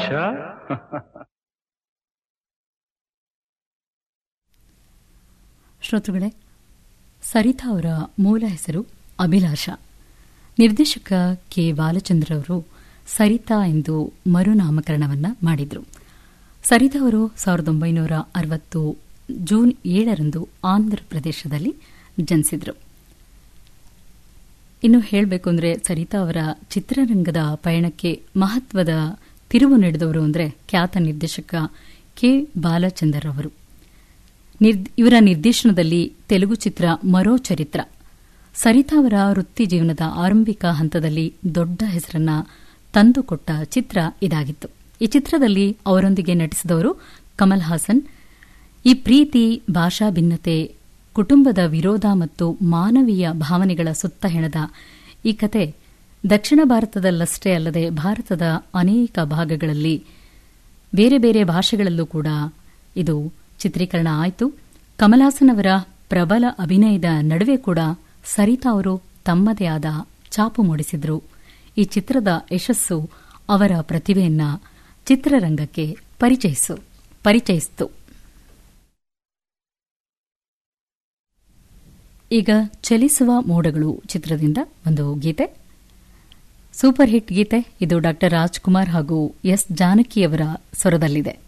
ಅಭಿಲಾಷ ಶ್ರೋತೃಗಳೇ ಸರಿತಾ ಅವರ ಮೂಲ ಹೆಸರು ಅಭಿಲಾಷ ನಿರ್ದೇಶಕ ಕೆ ಬಾಲಚಂದ್ರ ಅವರು ಸರಿತಾ ಎಂದು ಮರುನಾಮಕರಣವನ್ನ ಮಾಡಿದರು ಸರಿತಾ ಅವರು ಸಾವಿರದ ಒಂಬೈನೂರ ಅರವತ್ತು ಜೂನ್ ಏಳರಂದು ಆಂಧ್ರ ಪ್ರದೇಶದಲ್ಲಿ ಜನಿಸಿದರು ಇನ್ನು ಹೇಳಬೇಕು ಅಂದರೆ ಸರಿತಾ ಅವರ ಚಿತ್ರರಂಗದ ಪಯಣಕ್ಕೆ ಮಹತ್ವದ ತಿರುವು ನೀಡಿದವರು ಅಂದರೆ ಖ್ಯಾತ ನಿರ್ದೇಶಕ ಕೆ ಬಾಲಚಂದರ್ ಅವರು ಇವರ ನಿರ್ದೇಶನದಲ್ಲಿ ತೆಲುಗು ಚಿತ್ರ ಮರೋ ಚರಿತ್ರ ಸರಿತಾ ಅವರ ವೃತ್ತಿ ಜೀವನದ ಆರಂಭಿಕ ಹಂತದಲ್ಲಿ ದೊಡ್ಡ ಹೆಸರನ್ನ ತಂದುಕೊಟ್ಟ ಚಿತ್ರ ಇದಾಗಿತ್ತು ಈ ಚಿತ್ರದಲ್ಲಿ ಅವರೊಂದಿಗೆ ನಟಿಸಿದವರು ಕಮಲ್ ಹಾಸನ್ ಈ ಪ್ರೀತಿ ಭಾಷಾ ಭಿನ್ನತೆ ಕುಟುಂಬದ ವಿರೋಧ ಮತ್ತು ಮಾನವೀಯ ಭಾವನೆಗಳ ಸುತ್ತ ಹೆಣದ ಈ ಕತೆ ದಕ್ಷಿಣ ಭಾರತದಲ್ಲಷ್ಟೇ ಅಲ್ಲದೆ ಭಾರತದ ಅನೇಕ ಭಾಗಗಳಲ್ಲಿ ಬೇರೆ ಬೇರೆ ಭಾಷೆಗಳಲ್ಲೂ ಕೂಡ ಇದು ಚಿತ್ರೀಕರಣ ಆಯಿತು ಕಮಲ್ ಹಾಸನ್ ಅವರ ಪ್ರಬಲ ಅಭಿನಯದ ನಡುವೆ ಕೂಡ ಸರಿತಾ ಅವರು ತಮ್ಮದೇ ಆದ ಛಾಪು ಮೂಡಿಸಿದ್ರು ಈ ಚಿತ್ರದ ಯಶಸ್ಸು ಅವರ ಪ್ರತಿಭೆಯನ್ನ ಚಿತ್ರರಂಗಕ್ಕೆ ಪರಿಚಯಿಸು ಪರಿಚಯಿಸಿತು ಈಗ ಚಲಿಸುವ ಮೋಡಗಳು ಚಿತ್ರದಿಂದ ಒಂದು ಗೀತೆ ಸೂಪರ್ ಹಿಟ್ ಗೀತೆ ಇದು ಡಾಕ್ಟರ್ ರಾಜ್ಕುಮಾರ್ ಹಾಗೂ ಎಸ್ ಜಾನಕಿಯವರ ಸ್ವರದಲ್ಲಿದೆ